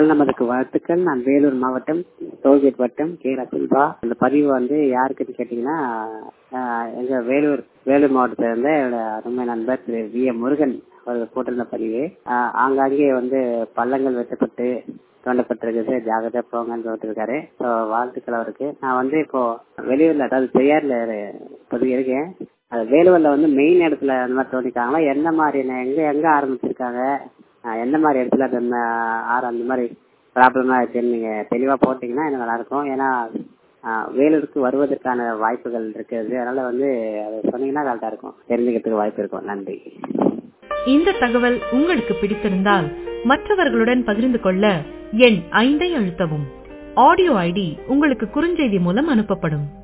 குரல் நமதுக்கு வாழ்த்துக்கள் நான் வேலூர் மாவட்டம் டோல்கேட் வட்டம் கே ரசில்பா இந்த பதிவு வந்து யாருக்குன்னு கேட்டீங்கன்னா ஆஹ் எங்க வேலூர் வேலூர் மாவட்டத்தை சேர்ந்த என்னோட அருமை நண்பர் திரு வி எம் முருகன் அவர் போட்டிருந்த பதிவு ஆஹ் ஆங்காங்கே வந்து பள்ளங்கள் வெட்டப்பட்டு தோண்டப்பட்டிருக்குது ஜாகிரதை போங்கன்னு சொல்லிருக்காரு ஸோ வாழ்த்துக்கள் அவருக்கு நான் வந்து இப்போ வெளியூர்ல அதாவது பெரியார்ல இப்போதைக்கு இருக்கேன் அது வேலூர்ல வந்து மெயின் இடத்துல அந்த மாதிரி தோண்டிருக்காங்களா எந்த மாதிரி எங்க எங்க ஆரம்பிச்சிருக்காங்க ஆஹ் எந்த மாதிரி இடத்துல அந்த ம- ஆறு அந்த மாதிரி ப்ராப்ளமா இருக்குன்னு நீங்க தெளிவா போட்டீங்கன்னா எனக்கு நல்லா இருக்கும் ஏன்னா ஆஹ் வேலூருக்கு வருவதற்கான வாய்ப்புகள் இருக்குது அதனால வந்து அதை சொன்னீங்கன்னா கரெக்டா இருக்கும் தெரிஞ்சுக்கிறதுக்கு வாய்ப்பு இருக்கும் நன்றி இந்த தகவல் உங்களுக்கு பிடித்திருந்தால் மற்றவர்களுடன் பகிர்ந்து கொள்ள எண் ஐந்தை அழுத்தவும் ஆடியோ ஐடி உங்களுக்கு குறுஞ்செய்தி மூலம் அனுப்பப்படும்